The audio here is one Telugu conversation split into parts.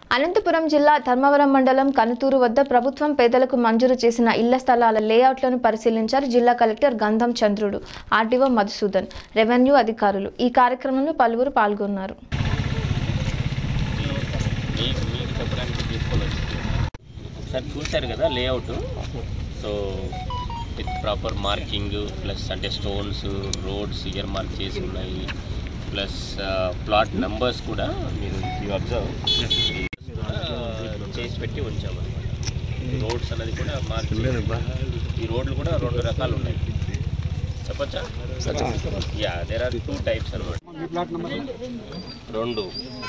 అనంతపురం జిల్లా ధర్మవరం మండలం కనుతూరు వద్ద ప్రభుత్వం పేదలకు మంజూరు చేసిన ఇళ్ల స్థలాల లేఅవుట్లను పరిశీలించారు జిల్లా కలెక్టర్ గంధం చంద్రుడు ఆర్డీఓ మధుసూదన్ రెవెన్యూ అధికారులు ఈ కార్యక్రమంలో పలువురు పాల్గొన్నారు మీకు మీకు చెప్పడానికి తీసుకొని వచ్చి ఒకసారి చూశారు కదా layout so with proper marking plus అంటే స్టోన్స్ రోడ్స్ ఇయర్ మార్క్ చేసి ఉన్నాయి ప్లస్ ప్లాట్ నెంబర్స్ కూడా మీరు యూ అబ్జర్వ్ చేసి పెట్టి ఉంచామన్నమాట రోడ్స్ అనేది కూడా మార్క్ ఈ రోడ్లు కూడా రెండు రకాలు ఉన్నాయి చెప్పచ్చా yeah there are two types అనమాట రెండు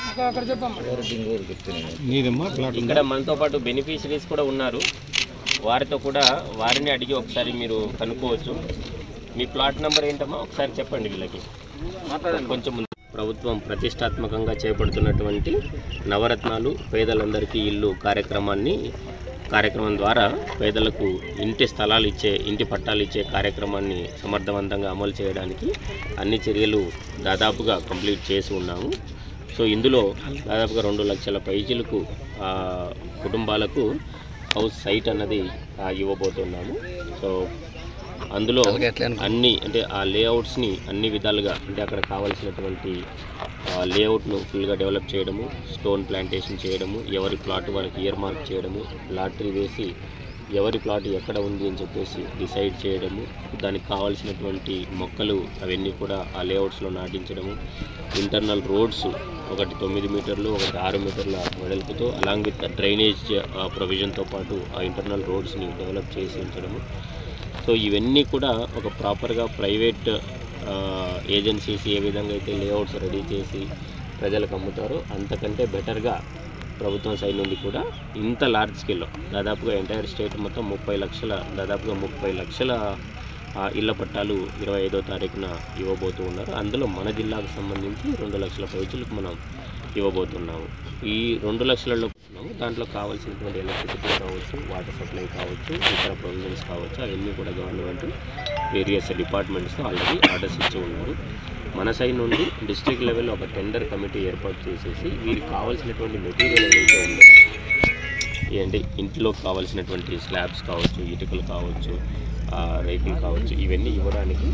ఇక్కడ మనతో పాటు బెనిఫిషరీస్ కూడా ఉన్నారు వారితో కూడా వారిని అడిగి ఒకసారి మీరు కనుక్కోవచ్చు మీ ప్లాట్ నెంబర్ ఏంటమ్మా ఒకసారి చెప్పండి వీళ్ళకి కొంచెం ముందు ప్రభుత్వం ప్రతిష్టాత్మకంగా చేపడుతున్నటువంటి నవరత్నాలు పేదలందరికీ ఇల్లు కార్యక్రమాన్ని కార్యక్రమం ద్వారా పేదలకు ఇంటి స్థలాలు ఇచ్చే ఇంటి పట్టాలు ఇచ్చే కార్యక్రమాన్ని సమర్థవంతంగా అమలు చేయడానికి అన్ని చర్యలు దాదాపుగా కంప్లీట్ చేసి ఉన్నాము సో ఇందులో దాదాపుగా రెండు లక్షల పైచీలకు ఆ, కుటుంబాలకు హౌస్ సైట్ అన్నది ఆ, ఇవ్వబోతున్నాము సో అందులో అన్ని అంటే ఆ లేఅవుట్స్ని అన్ని విధాలుగా అంటే అక్కడ కావాల్సినటువంటి లేఅవుట్ను ఫుల్గా డెవలప్ చేయడము స్టోన్ ప్లాంటేషన్ చేయడము ఎవరి ప్లాట్ వాళ్ళకి ఇయర్ మార్క్ చేయడము లాటరీ వేసి ఎవరి ప్లాట్ ఎక్కడ ఉంది అని చెప్పేసి డిసైడ్ చేయడము దానికి కావాల్సినటువంటి మొక్కలు అవన్నీ కూడా ఆ లేఅవుట్స్లో నాటించడము ఇంటర్నల్ రోడ్స్ ఒకటి తొమ్మిది మీటర్లు ఒకటి ఆరు మీటర్ల వెడల్పుతో అలాంగ్ విత్ డ్రైనేజ్ ప్రొవిజన్తో పాటు ఆ ఇంటర్నల్ రోడ్స్ని డెవలప్ చేసి ఉంచడము సో ఇవన్నీ కూడా ఒక ప్రాపర్గా ప్రైవేట్ ఏజెన్సీస్ ఏ విధంగా అయితే లేఅవుట్స్ రెడీ చేసి ప్రజలకు అమ్ముతారో అంతకంటే బెటర్గా ప్రభుత్వం సైడ్ నుండి కూడా ఇంత లార్జ్ స్కేల్లో దాదాపుగా ఎంటైర్ స్టేట్ మొత్తం ముప్పై లక్షల దాదాపుగా ముప్పై లక్షల ఆ, ఇళ్ల పట్టాలు ఇరవై ఐదో తారీఖున ఇవ్వబోతూ ఉన్నారు అందులో మన జిల్లాకు సంబంధించి రెండు లక్షల పైచులకు మనం ఇవ్వబోతున్నాము ఈ రెండు లక్షలలో ఉన్నాము దాంట్లో కావాల్సినటువంటి ఎలక్ట్రిసిటీ కావచ్చు వాటర్ సప్లై కావచ్చు ఇతర ప్రొవిజన్స్ కావచ్చు అవన్నీ కూడా గవర్నమెంట్ వేరియస్ డిపార్ట్మెంట్స్తో ఆల్రెడీ ఆర్డర్స్ ఇచ్చి ఉన్నారు మన సైడ్ నుండి డిస్ట్రిక్ట్ లెవెల్లో ఒక టెండర్ కమిటీ ఏర్పాటు చేసేసి వీరికి కావాల్సినటువంటి మెటీరియల్ ఏదైతే ఉందో ఏంటి ఇంట్లో కావాల్సినటువంటి స్లాబ్స్ కావచ్చు ఇటుకలు కావచ్చు ఆ, రేకులు కావచ్చు ఇవన్నీ ఇవ్వడానికి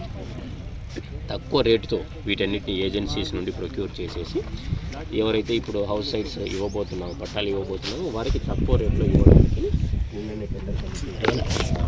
తక్కువ రేటుతో వీటన్నిటిని ఏజెన్సీస్ నుండి ప్రొక్యూర్ చేసేసి ఎవరైతే ఇప్పుడు హౌస్ సైట్స్ ఇవ్వబోతున్నామో పట్టాలు ఇవ్వబోతున్నామో వారికి తక్కువ రేట్లో ఇవ్వడానికి నిన్ననే టెండర్ కమిటీ